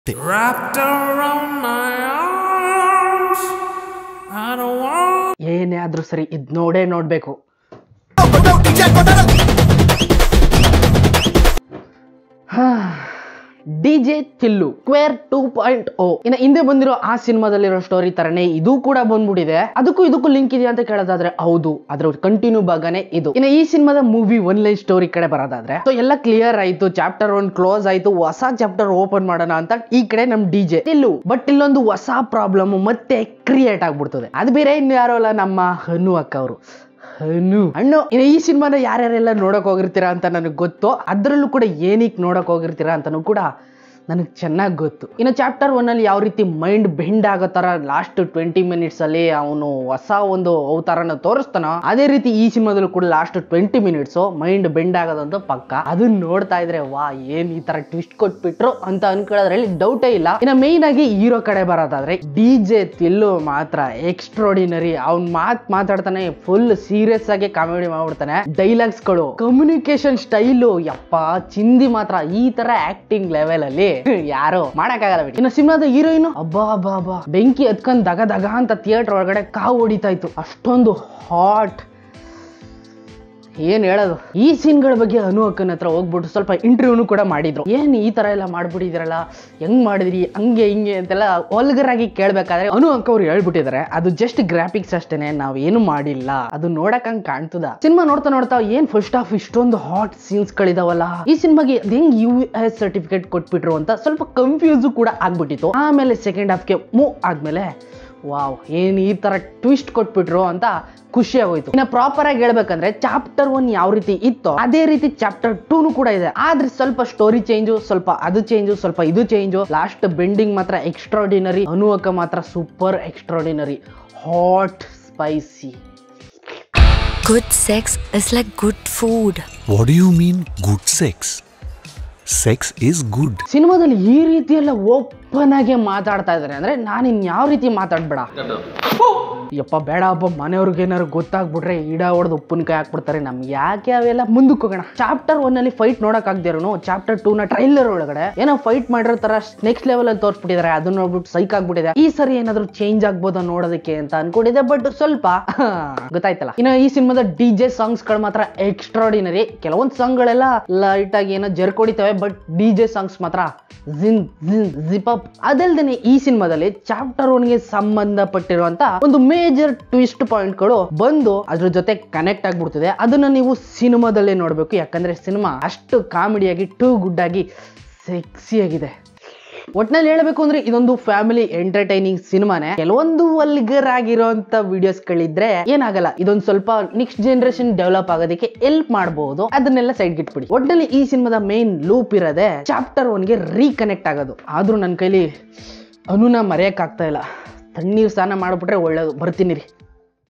Wrapped around my arms. I don't want. ಏನೇ ಆದ್ರೂ ಸರಿ ಇದ್ ನೋಡೇ ನೋಡ್ಬೇಕು D J Tillu square two point o ಇನ್ನು ಹಿಂದೆ ಬಂದಿರೋ ಆ ಸಿನಿಮಾದಲ್ಲಿರೋ ಸ್ಟೋರಿ ತರನೇ ಇದು ಕೂಡ ಬಂದ್ಬಿಟ್ಟಿದೆ ಅದಕ್ಕೂ ಇದಕ್ಕೂ ಲಿಂಕ್ ಇದೆಯಾ ಅಂತ ಕೇಳೋದಾದ್ರೆ ಹೌದು ಅದ್ರ ಕಂಟಿನ್ಯೂ ಭಾಗನೇ ಇದು ಇನ್ನು ಈ ಸಿನಿಮಾದ ಮೂವಿ ಒನ್ ಲೈನ್ ಸ್ಟೋರಿ ಕಡೆ ಬರೋದಾದ್ರೆ ಸೊ ಎಲ್ಲ ಕ್ಲಿಯರ್ ಆಯ್ತು ಚಾಪ್ಟರ್ ಒನ್ ಕ್ಲೋಸ್ ಆಯ್ತು ಹೊಸ ಚಾಪ್ಟರ್ ಓಪನ್ ಮಾಡೋಣ ಅಂತ ಈ ಕಡೆ ನಮ್ ಡಿ ಜೆ ಇಲ್ಲು ಬಟ್ ಇಲ್ಲೊಂದು ಹೊಸ ಪ್ರಾಬ್ಲಮ್ ಮತ್ತೆ ಕ್ರಿಯೇಟ್ ಆಗ್ಬಿಡ್ತದೆ ಅದು ಬೇರೆ ಇನ್ನು ಯಾರೋ ಅಲ್ಲ ನಮ್ಮ ಹನು ಅಕ್ಕ ಅವರು ಹಣ್ಣು ಹಣ್ಣು ಇನ್ನು ಈ ಸಿನಿಮಾನ ಯಾರ್ಯಾರೆಲ್ಲ ನೋಡಕ್ ಹೋಗಿರ್ತೀರಾ ಅಂತ ನನಗೆ ಗೊತ್ತು ಅದರಲ್ಲೂ ಕೂಡ ಏನಕ್ಕೆ ನೋಡಕ್ ಹೋಗಿರ್ತೀರಾ ಅಂತನೂ ಕೂಡ ನನಗೆ ಚೆನ್ನಾಗಿ ಗೊತ್ತು ಇನ್ನು ಚಾಪ್ಟರ್ ಒನ್ ಅಲ್ಲಿ ಯಾವ ರೀತಿ ಮೈಂಡ್ ಬೆಂಡ್ ಆಗೋ ತರ ಲಾಸ್ಟ್ ಟ್ವೆಂಟಿ ಮಿನಿಟ್ಸ್ ಅಲ್ಲಿ ಅವನು ಹೊಸ ಒಂದು ಅವತಾರನ ತೋರಿಸ್ತಾನೋ ಅದೇ ರೀತಿ ಈ ಸಿನಿಮಾದಲ್ಲೂ ಕೂಡ last twenty minutes mind bend ಆಗೋದಂತೂ ಪಕ್ಕ ಅದನ್ನ ನೋಡ್ತಾ ಇದ್ರೆ ವಾ ಏನ್ ಈ ತರ ಟ್ವಿಸ್ಟ್ ಕೊಟ್ಬಿಟ್ರು ಅಂತ ಅನ್ಕೊಳ್ಳೋದ್ರಲ್ಲಿ ಡೌಟೇ ಇಲ್ಲ ಇನ್ನು ಮೇಯ್ನ್ ಆಗಿ ಹೀರೋ ಕಡೆ ಬರೋದಾದ್ರೆ ಡಿ ಜೆ ತಿಲ್ಲು ಮಾತ್ರ ಎಕ್ಸ್ಟ್ರಾಡಿನರಿ ಅವ್ನ್ ಮಾತ್ ಮಾತಾಡ್ತಾನೆ ಫುಲ್ ಸೀರಿಯಸ್ ಆಗಿ ಕಾಮಿಡಿ ಮಾಡ್ಬಿಡ್ತಾನೆ ಡೈಲಾಗ್ಸ್ ಗಳು ಕಮ್ಯುನಿಕೇಶನ್ ಸ್ಟೈಲು ಯಪ್ಪ ಚಿಂದಿ ಮಾತ್ರ ಈ ತರ ಆಕ್ಟಿಂಗ್ ಲೆವೆಲ್ ಅಲ್ಲಿ ಯಾರು ಮಾಡಕ್ಕಾಗಲ್ಲ ಬಿಡಿ ಇನ್ನು ಸಿನಿಮಾದ ಹೀರೋಯಿನ್ ಅಬ್ಬಾ ಅಬ್ಬಾ ಅಬ್ಬಾ ಬೆಂಕಿ ಎತ್ಕೊಂಡ್ ದಗ ದಗ ಅಂತ ಥಿಯೇಟರ್ ಒಳಗಡೆ ಕಾವು ಹೊಡಿತಾ ಇತ್ತು ಅಷ್ಟೊಂದು ಹಾಟ್ ಏನ್ ಹೇಳೋದು ಈ ಸೀನ್ಗಳ ಬಗ್ಗೆ ಅನು ಅಕ್ಕನ ಹತ್ರ ಹೋಗ್ಬಿಟ್ಟು ಸ್ವಲ್ಪ ಇಂಟರ್ವ್ಯೂನು ಕೂಡ ಮಾಡಿದ್ರು ಏನ್ ಈ ತರ ಎಲ್ಲ ಮಾಡ್ಬಿಟ್ಟಿದ್ರಲ್ಲ ಹೆಂಗ್ ಮಾಡಿದ್ರಿ ಹಂಗೆ ಹಿಂಗೆ ಅಂತೆಲ್ಲ ವಲ್ಗರ್ ಆಗಿ ಕೇಳ್ಬೇಕಾದ್ರೆ ಅನು ಅಕ್ಕ ಅವ್ರು ಹೇಳ್ಬಿಟ್ಟಿದ್ದಾರೆ ಅದು ಜಸ್ಟ್ ಗ್ರಾಫಿಕ್ಸ್ ಅಷ್ಟೇನೆ ನಾವ್ ಏನು ಮಾಡಿಲ್ಲ ಅದು ನೋಡಕ್ ಹಂಗ್ ಕಾಣ್ತದ ಸಿನಿಮಾ ನೋಡ್ತಾ ನೋಡ್ತಾ ಏನ್ ಫಸ್ಟ್ ಆಫ್ ಇಷ್ಟೊಂದು ಹಾಟ್ ಸೀನ್ಸ್ ಗಳಿದಾವಲ್ಲ ಈ ಸಿನಿಮಾಗೆ ಹೆಂಗ್ ಯು ಎಸ್ ಸರ್ಟಿಫಿಕೇಟ್ ಕೊಟ್ಬಿಟ್ರು ಅಂತ ಸ್ವಲ್ಪ ಕನ್ಫ್ಯೂಸ್ ಕೂಡ ಆಗ್ಬಿಟ್ಟಿತ್ತು ಆಮೇಲೆ ಸೆಕೆಂಡ್ ಹಾಫ್ಗೆ ಮೂವ್ ಆದ್ಮೇಲೆ ವಾವ್ ಏನ್ ಈ ತರ ಟ್ವಿಸ್ಟ್ ಕೊಟ್ಬಿಟ್ರು ಅಂತ ಖುಷಿ ಆಗೋಯ್ತು ಇನ್ನ ಪ್ರಾಪರ್ ಆಗಿ ಹೇಳ್ಬೇಕಂದ್ರೆ ಚಾಪ್ಟರ್ ಒನ್ ಯಾವ ರೀತಿ ಇತ್ತೋ ಅದೇ ರೀತಿ ಚಾಪ್ಟರ್ ಟೂನು ಕೂಡ ಇದೆ ಆದ್ರೆ ಸ್ವಲ್ಪ ಸ್ಟೋರಿ ಚೇಂಜು ಸ್ವಲ್ಪ ಅದು ಚೇಂಜು ಸ್ವಲ್ಪ ಇದು ಚೇಂಜು ಲಾಸ್ಟ್ ಬೆಂಡಿಂಗ್ ಮಾತ್ರ ಎಕ್ಸ್ಟ್ರಾಡಿನರಿ ಅನುವಕ ಮಾತ್ರ super extraordinary hot spicy Good sex is like good food. What do you mean good sex? Sex is good. ಸಿನಿಮಾದಲ್ಲಿ ಈ ರೀತಿ ಎಲ್ಲ ಓಪನ್ ಆಗಿ ಮಾತಾಡ್ತಾ ಇದಾರೆ ಅಂದ್ರೆ ನಾನು ಇನ್ ಯಾವ ರೀತಿ ಮಾತಾಡ್ಬೇಡ ಯಪ್ಪ ಬೇಡ ಹಬ್ಬ ಮನೆಯವ್ರಿಗೆ ಏನಾದ್ರು ಗೊತ್ತಾಗ್ಬಿಟ್ರೆ ಇಡ ಹೊಡೆದು ಉಪ್ಪಿನಕಾಯಿ ಹಾಕ್ಬಿಡ್ತಾರೆ ನಮ್ಗೆ ಯಾಕೆ ಅವೆಲ್ಲ ಮುಂದಕ್ಕೆ ಹೋಗೋಣ ಚಾಪ್ಟರ್ ಒನ್ ಅಲ್ಲಿ ಫೈಟ್ ನೋಡಕ್ ಆಗ್ದಿರೋನು ಚಾಪ್ಟರ್ ಟೂ ನ ಟ್ರೈಲರ್ ಒಳಗಡೆ ಏನೋ ಫೈಟ್ ಮಾಡಿರೋ ತರ ನೆಕ್ಸ್ಟ್ ಲೆವೆಲ್ ಅಲ್ಲಿ ತೋರಿಸ್ಬಿಟ್ಟಿದ್ದಾರೆ ಅದನ್ನ ನೋಡ್ಬಿಟ್ಟು ಸೈಕ್ ಆಗ್ಬಿಟ್ಟಿದೆ ಈ ಸರಿ ಏನಾದ್ರು ಚೇಂಜ್ ಆಗ್ಬೋದಾ ನೋಡೋದಕ್ಕೆ ಅಂತ ಅನ್ಕೊಂಡಿದ್ದೆ ಬಟ್ ಸ್ವಲ್ಪ ಗೊತ್ತಾಯ್ತಲ್ಲ ಇನ್ನು ಈ ಸಿನಿಮಾದ ಡಿ ಜೆ ಸಾಂಗ್ಸ್ ಗಳು ಮಾತ್ರ ಎಕ್ಸ್ಟ್ರಾಡಿನರಿ ಕೆಲವೊಂದು ಸಾಂಗ್ ಗಳೆಲ್ಲ ಲೈಟ್ ಆಗಿ ಏನೋ ಜರ್ಕೊಡಿತವೆ ಬಟ್ ಡಿ ಜೆ ಸಾಂಗ್ಸ್ ಮಾತ್ರ ಜಿನ್ ಜಿನ್ ಜಿಪಪ್ ಅದಲ್ದೇನೆ ಈ ಸಿನಿಮಾದಲ್ಲಿ ಚಾಪ್ಟರ್ ಒನ್ಗೆ ಸಂಬಂಧಪಟ್ಟಿರುವಂತ ಒಂದು ಮೇಜರ್ ಟ್ವಿಸ್ಟ್ ಪಾಯಿಂಟ್ ಗಳು ಬಂದು ಅದ್ರ ಜೊತೆ ಕನೆಕ್ಟ್ ಆಗ್ಬಿಡ್ತದೆ ಅದನ್ನ ನೀವು ಸಿನಿಮಾದಲ್ಲೇ ನೋಡ್ಬೇಕು ಯಾಕಂದ್ರೆ ಸಿನಿಮಾ ಅಷ್ಟು ಕಾಮಿಡಿಯಾಗಿ ಟೂ ಗುಡ್ ಆಗಿ ಸೆಕ್ಸಿ ಆಗಿದೆ ಒಟ್ನಲ್ಲಿ ಹೇಳಬೇಕು ಅಂದ್ರೆ ಇದೊಂದು ಫ್ಯಾಮಿಲಿ ಎಂಟರ್ಟೈನಿಂಗ್ ಸಿನಿಮಾನೇ ಕೆಲವೊಂದು ವಲ್ಗರ್ ಆಗಿರೋಂತ ವಿಡಿಯೋಸ್ ಗಳಿದ್ರೆ ಏನಾಗಲ್ಲ ಇದೊಂದು ಸ್ವಲ್ಪ ನೆಕ್ಸ್ಟ್ ಜನರೇಷನ್ ಡೆವಲಪ್ ಆಗೋದಕ್ಕೆ ಹೆಲ್ಪ್ ಮಾಡಬಹುದು ಅದನ್ನೆಲ್ಲ ಸೈಡ್ ಇಟ್ಬಿಡಿ ಒಟ್ನಲ್ಲಿ ಈ ಸಿನಿಮಾದ ಮೇನ್ ಲೂಪ್ ಇರೋದೆ ಚಾಪ್ಟರ್ ಒನ್ಗೆ ರೀಕನೆಕ್ಟ್ ಆಗೋದು ಆದ್ರೂ ನನ್ನ ಕೈಲಿ ಅನುನ ಮರೆಯಕ್ ಆಗ್ತಾ ಇಲ್ಲ ತಣ್ಣೀರ್ ಸ್ನಾನ ಮಾಡ್ಬಿಟ್ರೆ ಒಳ್ಳೇದು ಬರ್ತೀನಿ ರೀ